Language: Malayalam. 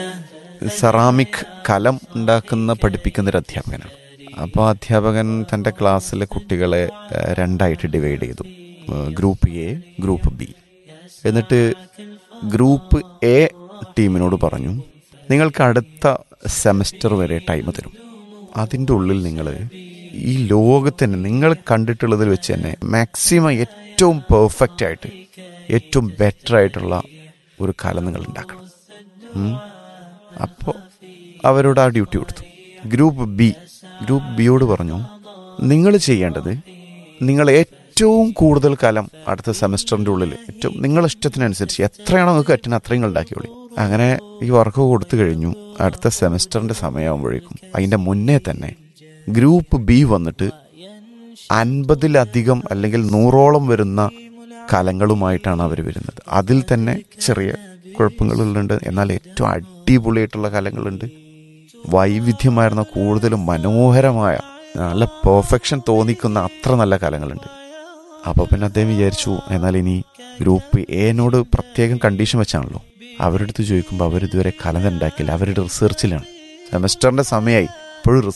സെറാമിക് കലം ഉണ്ടാക്കുന്ന പഠിപ്പിക്കുന്ന ഒരു അധ്യാപകനാണ് അപ്പോൾ അധ്യാപകൻ തൻ്റെ ക്ലാസ്സിലെ കുട്ടികളെ ഏഹ്, രണ്ടായിട്ട് ഡിവൈഡ് ചെയ്തു ഏഹ്, ഗ്രൂപ്പ് എ ഗ്രൂപ്പ് ബി എന്നിട്ട് ഗ്രൂപ്പ് എ ടീമിനോട് പറഞ്ഞു നിങ്ങൾക്ക് അടുത്ത സെമസ്റ്റർ വരെ ടൈം തരും അതിൻ്റെ ഉള്ളിൽ നിങ്ങൾ ഈ ലോകത്തിന് നിങ്ങൾ കണ്ടിട്ടുള്ളതിൽ വെച്ച് തന്നെ മാക്സിമം ഏറ്റവും പെർഫെക്റ്റ് ആയിട്ട് ഏറ്റവും ബെറ്റർ ആയിട്ടുള്ള ഒരു കല നിങ്ങൾ ഉണ്ടാക്കണം ഉം. അപ്പോൾ അവരോട് ആ ഡ്യൂട്ടി കൊടുത്തു ഗ്രൂപ്പ് ബി ഗ്രൂപ്പ് ബിയോട് പറഞ്ഞു നിങ്ങൾ ചെയ്യേണ്ടത് നിങ്ങൾ ഏറ്റവും കൂടുതൽ കാലം അടുത്ത സെമസ്റ്ററിൻ്റെ ഉള്ളിൽ ഏറ്റവും നിങ്ങളുടെ ഇഷ്ടത്തിനനുസരിച്ച് എത്രയാണോ നിങ്ങൾക്ക് പറ്റുന്നത് അത്രയും നിങ്ങൾ ഉണ്ടാക്കിയോളി അങ്ങനെ ഈ വർക്ക് കൊടുത്തു കഴിഞ്ഞു അടുത്ത സെമസ്റ്ററിൻ്റെ സമയമാകുമ്പോഴേക്കും അതിൻ്റെ മുന്നേ തന്നെ ഗ്രൂപ്പ് ബി വന്നിട്ട് അൻപതിലധികം അല്ലെങ്കിൽ നൂറോളം വരുന്ന കലങ്ങളുമായിട്ടാണ് അവർ വരുന്നത് അതിൽ തന്നെ ചെറിയ കുഴപ്പങ്ങളുണ്ട് എന്നാൽ ഏറ്റവും അടിപൊളിയായിട്ടുള്ള കലങ്ങളുണ്ട് വൈവിധ്യമായിരുന്ന കൂടുതലും മനോഹരമായ നല്ല പെർഫെക്ഷൻ തോന്നിക്കുന്ന അത്ര നല്ല കലങ്ങളുണ്ട് അപ്പോൾ പിന്നെ അദ്ദേഹം വിചാരിച്ചു എന്നാൽ ഇനി ഗ്രൂപ്പ് എനോട് പ്രത്യേകം കണ്ടീഷൻ വെച്ചാണല്ലോ അവരുടെ അടുത്ത് ചോദിക്കുമ്പോൾ അവരിതുവരെ കലം ഉണ്ടാക്കില്ല അവരുടെ റിസർച്ചിലാണ് സെമസ്റ്ററിന്റെ സമയമായി ഇപ്പോഴും